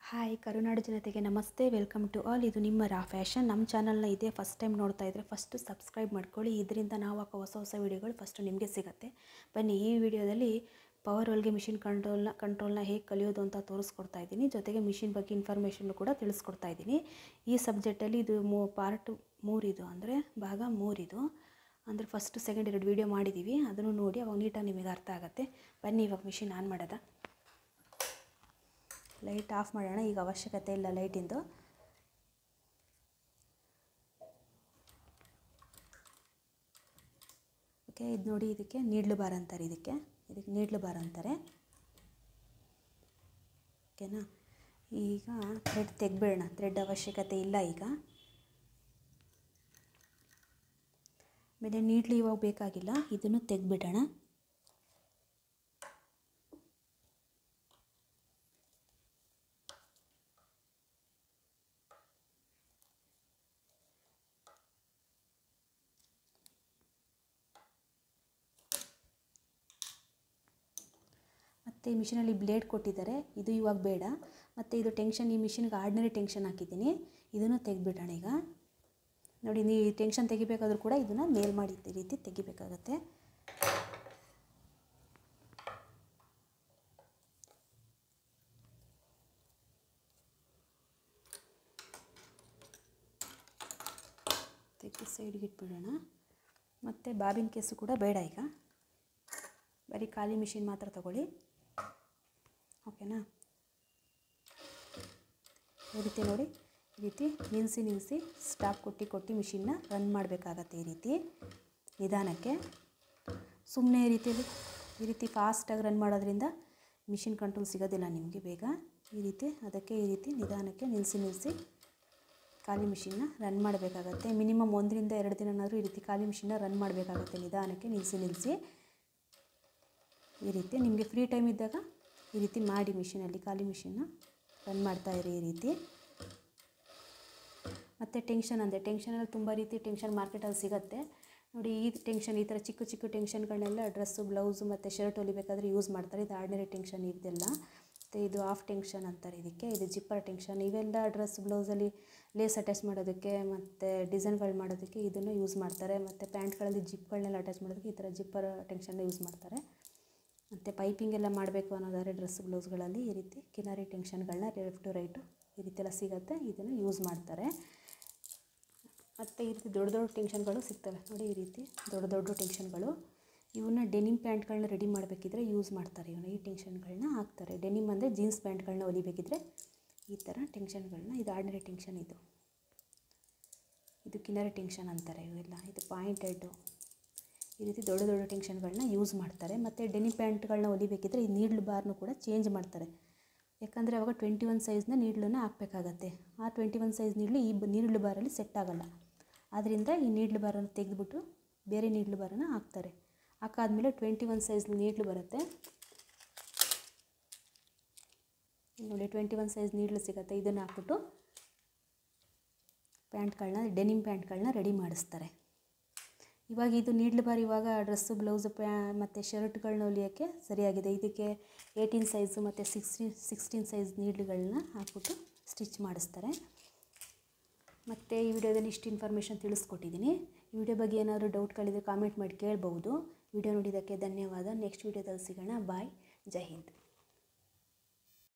hi ಕರುನಾಡು ಜನತೆಗೆ ನಮಸ್ತೆ welcome to all ಇದು ನಿಮ್ಮ ರಾ ಫ್ಯಾಷನ್ ನಮ್ಮ ಚಾನಲ್ನ ಇದೇ ಫಸ್ಟ್ ಟೈಮ್ ನೋಡ್ತಾ ಇದ್ದರೆ ಫಸ್ಟು ಸಬ್ಸ್ಕ್ರೈಬ್ ಮಾಡ್ಕೊಳ್ಳಿ ಇದರಿಂದ ನಾವು ಹಾಕೋ ಹೊಸ ಹೊಸ ವೀಡಿಯೋಗಳು ಫಸ್ಟು ನಿಮಗೆ ಸಿಗುತ್ತೆ ಬನ್ನಿ ಈ ವಿಡಿಯೋದಲ್ಲಿ ಪವರ್ ಹೊಲಿಗೆ ಮಿಷಿನ್ ಕಂಟ್ರೋಲ್ನ ಕಂಟ್ರೋಲ್ನ ಹೇಗೆ ಕಲಿಯೋದು ಅಂತ ತೋರಿಸ್ಕೊಡ್ತಾ ಇದ್ದೀನಿ ಜೊತೆಗೆ ಮಿಷಿನ್ ಬಗ್ಗೆ ಇನ್ಫಾರ್ಮೇಷನ್ನು ಕೂಡ ತಿಳಿಸ್ಕೊಡ್ತಾ ಇದ್ದೀನಿ ಈ ಸಬ್ಜೆಕ್ಟಲ್ಲಿ ಇದು ಮೂ ಪಾರ್ಟ್ ಮೂರಿದು ಅಂದರೆ ಭಾಗ ಮೂರಿದು ಅಂದರೆ ಫಸ್ಟು ಸೆಕೆಂಡ್ ಎರಡು ವೀಡಿಯೋ ಮಾಡಿದ್ದೀವಿ ಅದನ್ನು ನೋಡಿ ಅವಾಗ ನೀಟಾಗಿ ನಿಮಗೆ ಅರ್ಥ ಆಗುತ್ತೆ ಬನ್ನಿ ಇವಾಗ ಮಿಷಿನ್ ಆನ್ ಮಾಡೋದ ಲೈಟ್ ಆಫ್ ಮಾಡೋಣ ಈಗ ಅವಶ್ಯಕತೆ ಇಲ್ಲ ಲೈಟಿಂದು ಓಕೆ ಇದು ನೋಡಿ ಇದಕ್ಕೆ ನೀಡ್ಲು ಬಾರ್ ಅಂತಾರೆ ಇದಕ್ಕೆ ಇದಕ್ಕೆ ನೀಡ್ಲು ಬಾರ್ ಅಂತಾರೆ ಓಕೆನಾ ಈಗ ಥ್ರೆಡ್ ತೆಗ್ಬೇಡ ಥ್ರೆಡ್ ಅವಶ್ಯಕತೆ ಇಲ್ಲ ಈಗ ಆಮೇಲೆ ನೀಡ್ಲು ಇವಾಗ ಬೇಕಾಗಿಲ್ಲ ಇದನ್ನು ತೆಗ್ಬಿಡೋಣ ಮತ್ತು ಈ ಮಿಷಿನಲ್ಲಿ ಬ್ಲೇಡ್ ಕೊಟ್ಟಿದ್ದಾರೆ ಇದು ಇವಾಗ ಬೇಡ ಮತ್ತು ಇದು ಟೆನ್ಷನ್ ಈ ಮಿಷಿನ್ಗೆ ಆರ್ಡಿನರಿ ಟೆನ್ಷನ್ ಹಾಕಿದ್ದೀನಿ ಇದನ್ನು ತೆಗೆದ್ಬಿಡೋಣ ಈಗ ನೋಡಿ ನೀವು ಈ ಟೆನ್ಷನ್ ತೆಗಿಬೇಕಾದ್ರೂ ಕೂಡ ಇದನ್ನು ಮೇಲ್ ಮಾಡಿ ಈ ರೀತಿ ತೆಗಿಬೇಕಾಗತ್ತೆ ತೆಗೆದು ಸೈಡ್ಗೆ ಇಟ್ಬಿಡೋಣ ಮತ್ತು ಬಾಬಿನ ಕೇಸು ಕೂಡ ಬೇಡ ಈಗ ಬರೀ ಖಾಲಿ ಮಿಷಿನ್ ಮಾತ್ರ ತಗೊಳ್ಳಿ ಓಕೆನಾ ಈ ರೀತಿ ನೋಡಿ ಈ ರೀತಿ ನಿಲ್ಲಿಸಿ ನಿಲ್ಲಿಸಿ ಸ್ಟಾಪ್ ಕೊಟ್ಟು ಕೊಟ್ಟು ಮಿಷಿನ್ನ ರನ್ ಮಾಡಬೇಕಾಗತ್ತೆ ಈ ರೀತಿ ನಿಧಾನಕ್ಕೆ ಸುಮ್ಮನೆ ಈ ರೀತಿಯಲ್ಲಿ ಈ ರೀತಿ ಫಾಸ್ಟಾಗಿ ರನ್ ಮಾಡೋದ್ರಿಂದ ಮಿಷಿನ್ ಕಂಟ್ರೋಲ್ ಸಿಗೋದಿಲ್ಲ ನಿಮಗೆ ಬೇಗ ಈ ರೀತಿ ಅದಕ್ಕೆ ಈ ರೀತಿ ನಿಧಾನಕ್ಕೆ ನಿಲ್ಲಿಸಿ ನಿಲ್ಲಿಸಿ ಖಾಲಿ ಮಿಷಿನ್ನ ರನ್ ಮಾಡಬೇಕಾಗತ್ತೆ ಮಿನಿಮಮ್ ಒಂದರಿಂದ ಎರಡು ದಿನನಾದರೂ ಈ ರೀತಿ ಖಾಲಿ ಮಿಷಿನ್ನ ರನ್ ಮಾಡಬೇಕಾಗತ್ತೆ ನಿಧಾನಕ್ಕೆ ನಿಲ್ಲಿಸಿ ನಿಲ್ಲಿಸಿ ಈ ರೀತಿ ನಿಮಗೆ ಫ್ರೀ ಟೈಮ್ ಇದ್ದಾಗ ಈ ರೀತಿ ಮಾಡಿ ಮಿಷಿನಲ್ಲಿ ಖಾಲಿ ಮಿಷಿನ್ನ ರನ್ ಮಾಡ್ತಾಯಿರಿ ಈ ರೀತಿ ಮತ್ತು ಟೆನ್ಷನ್ ಅಂದರೆ ಟೆನ್ಷನಲ್ಲಿ ತುಂಬ ರೀತಿ ಟೆನ್ಷನ್ ಮಾರ್ಕೆಟಲ್ಲಿ ಸಿಗುತ್ತೆ ನೋಡಿ ಈ ಟೆನ್ಷನ್ ಈ ಥರ ಚಿಕ್ಕ ಚಿಕ್ಕ ಟೆನ್ಷನ್ಗಳನ್ನೆಲ್ಲ ಡ್ರೆಸ್ಸು ಬ್ಲೌಸು ಮತ್ತು ಶರ್ಟ್ ಹೊಲಿಬೇಕಾದ್ರೆ ಯೂಸ್ ಮಾಡ್ತಾರೆ ಇದು ಆರ್ಡಿನರಿ ಟೆನ್ಷನ್ ಇದೆಲ್ಲ ಮತ್ತು ಇದು ಆಫ್ ಟೆನ್ಷನ್ ಅಂತಾರೆ ಇದಕ್ಕೆ ಇದು ಜಿಪ್ಪರ್ ಟೆನ್ಷನ್ ಇವೆಲ್ಲ ಡ್ರೆಸ್ ಬ್ಲೌಸಲ್ಲಿ ಲೇಸ್ ಅಟ್ಯಾಚ್ ಮಾಡೋದಕ್ಕೆ ಮತ್ತು ಡಿಸೈನ್ಗಳು ಮಾಡೋದಕ್ಕೆ ಇದನ್ನು ಯೂಸ್ ಮಾಡ್ತಾರೆ ಮತ್ತು ಪ್ಯಾಂಟ್ಗಳಲ್ಲಿ ಜಿಪ್ಗಳನ್ನೆಲ್ಲ ಅಟ್ಯಾಚ್ ಮಾಡೋದಕ್ಕೆ ಈ ಥರ ಜಿಪ್ಪರ್ ಟೆನ್ಷನ್ನ ಯೂಸ್ ಮಾಡ್ತಾರೆ ಮತ್ತು ಪೈಪಿಂಗ್ ಎಲ್ಲ ಮಾಡಬೇಕು ಅನ್ನೋದಾದ್ರೆ ಡ್ರೆಸ್ ಬ್ಲೌಸ್ಗಳಲ್ಲಿ ಈ ರೀತಿ ಕಿನಾರಿ ಟೆನ್ಷನ್ಗಳನ್ನ ಲೆಫ್ಟ್ ಟು ರೈಟು ಈ ರೀತಿ ಎಲ್ಲ ಸಿಗುತ್ತೆ ಇದನ್ನು ಯೂಸ್ ಮಾಡ್ತಾರೆ ಮತ್ತು ಈ ರೀತಿ ದೊಡ್ಡ ದೊಡ್ಡ ಟೆನ್ಷನ್ಗಳು ಸಿಗ್ತವೆ ನೋಡಿ ಈ ರೀತಿ ದೊಡ್ಡ ದೊಡ್ಡ ಟೆನ್ಷನ್ಗಳು ಇವನ್ನ ಡೆನಿಮ್ ಪ್ಯಾಂಟ್ಗಳನ್ನ ರೆಡಿ ಮಾಡಬೇಕಿದ್ರೆ ಯೂಸ್ ಮಾಡ್ತಾರೆ ಇವನ್ನ ಈ ಟೆನ್ಷನ್ಗಳನ್ನ ಹಾಕ್ತಾರೆ ಡೆನಿಮ್ ಅಂದರೆ ಜೀನ್ಸ್ ಪ್ಯಾಂಟ್ಗಳನ್ನ ಹೊಲಿಬೇಕಿದ್ರೆ ಈ ಥರ ಟೆನ್ಷನ್ಗಳನ್ನ ಇದು ಆರ್ಡಿನರಿ ಟೆನ್ಷನ್ ಇದು ಇದು ಕಿನರಿ ಟೆನ್ಷನ್ ಅಂತಾರೆ ಇವೆಲ್ಲ ಇದು ಪಾಯಿಂಟೆಡ್ಡು ಈ ರೀತಿ ದೊಡ್ಡ ದೊಡ್ಡ ಟೆನ್ಷನ್ಗಳನ್ನ ಯೂಸ್ ಮಾಡ್ತಾರೆ ಮತ್ತು ಡೆನಿ ಪ್ಯಾಂಟ್ಗಳನ್ನ ಹೊಲಿಬೇಕಿದ್ರೆ ಈ ನೀಡ್ಲ್ ಬಾರ್ನು ಕೂಡ ಚೇಂಜ್ ಮಾಡ್ತಾರೆ ಯಾಕಂದರೆ ಅವಾಗ ಟ್ವೆಂಟಿ ಒನ್ ಸೈಜ್ನ ನೀಡ್ಲನ್ನ ಹಾಕಬೇಕಾಗತ್ತೆ ಆ ಟ್ವೆಂಟಿ ಒನ್ ಸೈಜ್ ನೀಡ್ಲು ಈ ಬ ನೀಡ್ಲು ಬಾರಲ್ಲಿ ಸೆಟ್ ಆಗೋಲ್ಲ ಆದ್ದರಿಂದ ಈ ನೀಡ್ಲು ಬಾರನ್ನು ತೆಗೆದುಬಿಟ್ಟು ಬೇರೆ ನೀಡ್ಲು ಬಾರನ್ನು ಹಾಕ್ತಾರೆ ಹಾಕಾದ್ಮೇಲೆ ಟ್ವೆಂಟಿ ಒನ್ ಸೈಜ್ ನೀಡ್ಲು ಬರುತ್ತೆ ನೋಡಿ ಟ್ವೆಂಟಿ ಒನ್ ಸೈಜ್ ನೀಡ್ಲು ಸಿಗುತ್ತೆ ಇದನ್ನು ಹಾಕ್ಬಿಟ್ಟು ಪ್ಯಾಂಟ್ಗಳನ್ನ ಡೆನಿಮ್ ಪ್ಯಾಂಟ್ಗಳನ್ನ ರೆಡಿ ಮಾಡಿಸ್ತಾರೆ ಇವಾಗ ಇದು ನೀಡ್ಲು ಬಾರ್ ಇವಾಗ ಡ್ರೆಸ್ಸು ಬ್ಲೌಸು ಪ್ಯಾ ಮತ್ತು ಶರ್ಟ್ಗಳನ್ನ ಹೊಲಿಯೋಕ್ಕೆ ಸರಿಯಾಗಿದೆ ಇದಕ್ಕೆ ಏಯ್ಟೀನ್ ಸೈಜು ಮತ್ತು ಸಿಕ್ಸ್ಟೀನ್ ಸಿಕ್ಸ್ಟೀನ್ ಸೈಜ್ ನೀಡ್ಲುಗಳನ್ನ ಹಾಕ್ಬಿಟ್ಟು ಸ್ಟಿಚ್ ಮಾಡಿಸ್ತಾರೆ ಮತ್ತು ಈ ವಿಡಿಯೋದಲ್ಲಿ ಇಷ್ಟು ಇನ್ಫಾರ್ಮೇಷನ್ ತಿಳಿಸ್ಕೊಟ್ಟಿದ್ದೀನಿ ಈ ವಿಡಿಯೋ ಬಗ್ಗೆ ಏನಾದರೂ ಡೌಟ್ಗಳಿದ್ರೆ ಕಾಮೆಂಟ್ ಮಾಡಿ ಕೇಳ್ಬೋದು ವಿಡಿಯೋ ನೋಡಿದ್ದಕ್ಕೆ ಧನ್ಯವಾದ ನೆಕ್ಸ್ಟ್ ವಿಡಿಯೋದಲ್ಲಿ ಸಿಗೋಣ ಬಾಯ್ ಜೈ ಹಿಂದ್